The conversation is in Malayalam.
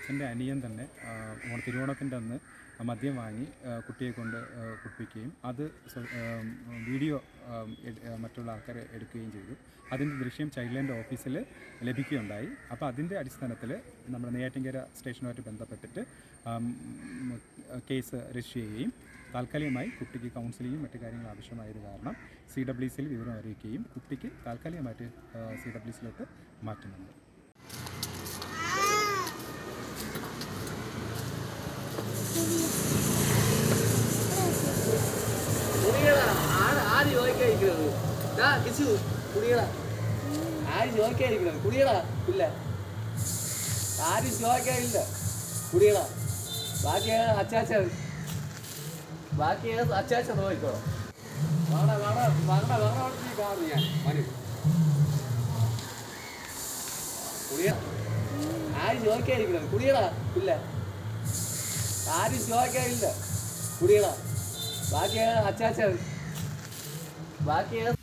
ദാസൻ്റെ അനിയൻ തന്നെ ആ, ഓണ തിരുവോണത്തിൻ്റെ അന്ന് മദ്യം വാങ്ങി ആ, കുട്ടിയെ കൊണ്ട് ആ, കുടിപ്പിക്കുകയും അത് സോ- ആം, വീഡിയോ ആം, എട്- ആ, മറ്റുള്ള ആൾക്കാർ എടുക്കുകയും ചെയ്തു അതിൻ്റെ ദൃശ്യം ചൈൽഡ് ലൈൻ്റെ ഓഫീസിൽ ലഭിക്കുകയുണ്ടായി അപ്പോൾ അതിൻ്റെ അടിസ്ഥാനത്തിൽ നമ്മുടെ നെയ്യാറ്റിൻകര സ്റ്റേഷനുമായിട്ട് ബന്ധപ്പെട്ടിട്ട് ആം, ഉം, കേസ് രജിസ്റ്റർ ചെയ്യുകയും താൽക്കാലികമായി കുട്ടിക്ക് കൗൺസിലിങ്ങും മറ്റു കാര്യങ്ങളും ആവശ്യമായത് കാരണം സി ഡബ്ല്യു സിയിൽ വിവരം അറിയിക്കുകയും കുട്ടിക്ക് താൽക്കാലികമായിട്ട് സി ഡബ്ല്യു സിയിലോട്ട് മാറ്റുന്നുണ്ട് കുടികളാ ആര് ആര് ചോദിക്കാതിരിക്കുന്നത് ദാ കിച്ചു കുടികളാ ആര് ചോദിക്കാതിരിക്കുന്നത് കുടികളാ ഇല്ല ആരും ചോദിക്കാനില്ല കുടികളാ ബാക്കി അച്ചാച്ച ബാക്കി അച്ചാച്ച നോക്കിക്കോളാം വാട വാട വാട വാട കാണുന്നു ഞാൻ മനു കുടികളാ ആരും ചോദിക്കാതിരിക്കുന്നത് കുടികളാ ഇല്ല ആരും ചോദിക്കാനില്ല കുടികളാ ബാക്കി അച്ചാച്ച ബാക്കി